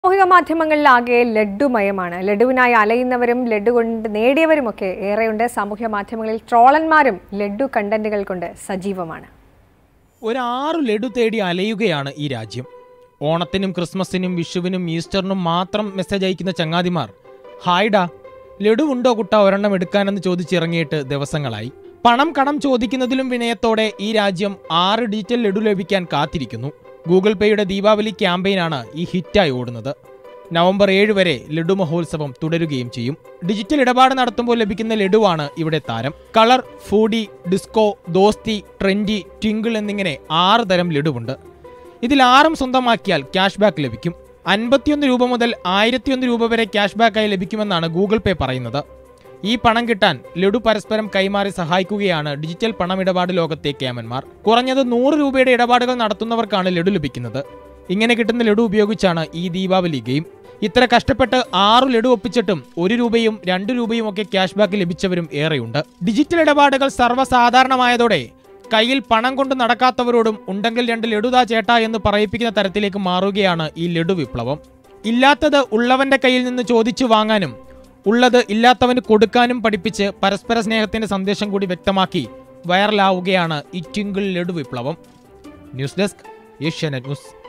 സാമൂഹിക മാധ്യമങ്ങളിലാകെ ലഡുമയമാണ് ലഡുവിനായി അലയുന്നവരും ലഡു കൊണ്ട് നേടിയവരുമൊക്കെ ഏറെയുണ്ട് സാമൂഹ്യ മാധ്യമങ്ങളിൽ ട്രോളന്മാരും ലഡു കണ്ടന്റുകൾ കൊണ്ട് സജീവമാണ് ഒരാറു ലഡു തേടി അലയുകയാണ് ഈ രാജ്യം ഓണത്തിനും ക്രിസ്മസിനും വിഷുവിനും ഈസ്റ്ററിനും മാത്രം മെസ്സേജ് അയക്കുന്ന ചങ്ങാതിമാർ ഹായ്ഡാ ലഡു ഉണ്ടോ കുട്ട ഒരെണ്ണം എടുക്കാനെന്ന് ചോദിച്ചിറങ്ങിയിട്ട് ദിവസങ്ങളായി പണം കടം ചോദിക്കുന്നതിലും വിനയത്തോടെ ഈ രാജ്യം ആറ് ഡിജിറ്റൽ ലഡു ലഭിക്കാൻ കാത്തിരിക്കുന്നു ഗൂഗിൾ പേയുടെ ദീപാവലി ക്യാമ്പയിനാണ് ഈ ഹിറ്റായി ഓടുന്നത് നവംബർ ഏഴ് വരെ ലഡു മഹോത്സവം തുടരുകയും ചെയ്യും ഡിജിറ്റൽ ഇടപാട് നടത്തുമ്പോൾ ലഭിക്കുന്ന ലഡുവാണ് ഇവിടെ താരം കളർ ഫൂഡി ഡിസ്കോ ദോസ്തി ട്രെൻഡി ട്വിങ്കിൾ എന്നിങ്ങനെ ആറ് തരം ലഡുവുണ്ട് ഇതിൽ ആറും സ്വന്തമാക്കിയാൽ ക്യാഷ് ബാക്ക് ലഭിക്കും അൻപത്തിയൊന്ന് രൂപ മുതൽ ആയിരത്തിയൊന്ന് രൂപ വരെ ക്യാഷ് ബാക്കായി ലഭിക്കുമെന്നാണ് ഗൂഗിൾ പേ പറയുന്നത് ഈ പണം കിട്ടാൻ ലഡു പരസ്പരം കൈമാറി സഹായിക്കുകയാണ് ഡിജിറ്റൽ പണമിടപാട് ലോകത്തെ ക്യാമന്മാർ കുറഞ്ഞത് നൂറ് രൂപയുടെ ഇടപാടുകൾ നടത്തുന്നവർക്കാണ് ലഡു ലഭിക്കുന്നത് ഇങ്ങനെ കിട്ടുന്ന ലഡു ഉപയോഗിച്ചാണ് ഈ ദീപാവലി ഗെയിം ഇത്ര കഷ്ടപ്പെട്ട് ആറു ലഡു ഒപ്പിച്ചിട്ടും ഒരു രൂപയും രണ്ട് രൂപയും ഒക്കെ ക്യാഷ് ബാക്ക് ലഭിച്ചവരും ഏറെയുണ്ട് ഡിജിറ്റൽ ഇടപാടുകൾ സർവ്വസാധാരണമായതോടെ കയ്യിൽ പണം കൊണ്ട് നടക്കാത്തവരോടും ഉണ്ടെങ്കിൽ രണ്ട് ലഡുതാ ചേട്ടാ എന്ന് പറയിപ്പിക്കുന്ന തരത്തിലേക്ക് മാറുകയാണ് ഈ ലഡു വിപ്ലവം ഇല്ലാത്തത് ഉള്ളവന്റെ കയ്യിൽ നിന്ന് ചോദിച്ചു വാങ്ങാനും ഉള്ളത് ഇല്ലാത്തവന് കൊടുക്കാനും പഠിപ്പിച്ച് പരസ്പര സ്നേഹത്തിന്റെ സന്ദേശം കൂടി വ്യക്തമാക്കി വൈറലാവുകയാണ് ഈ ട്വിങ്കിൾ ലഡു വിപ്ലവം ന്യൂസ് ഡെസ്ക് ഏഷ്യാനെറ്റ് ന്യൂസ്